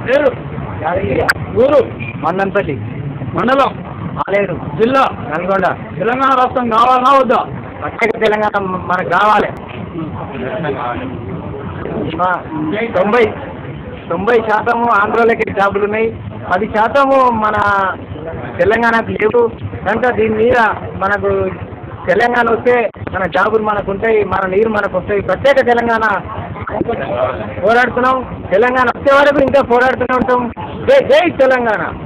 పేరు ఊరు మందంపల్లి మండలం ఆలేరు జిల్లా నల్గొండ తెలంగాణ రాష్ట్రం కావాలా వద్దా ప్రత్యేక తెలంగాణ మనకు కావాలి మా- తొంభై తొంభై శాతము ఆంధ్రలోకి జాబులు ఉన్నాయి పది శాతము మన తెలంగాణకు లేవు కనుక దీని మీద మనకు తెలంగాణ వస్తే మన జాబులు మనకు ఉంటాయి మన నీరు మనకు వస్తాయి ప్రత్యేక తెలంగాణ పోరాడుతున్నాం తెలంగాణ వచ్చే వరకు ఇంకా పోరాడుతూనే ఉంటాం జై జై తెలంగాణ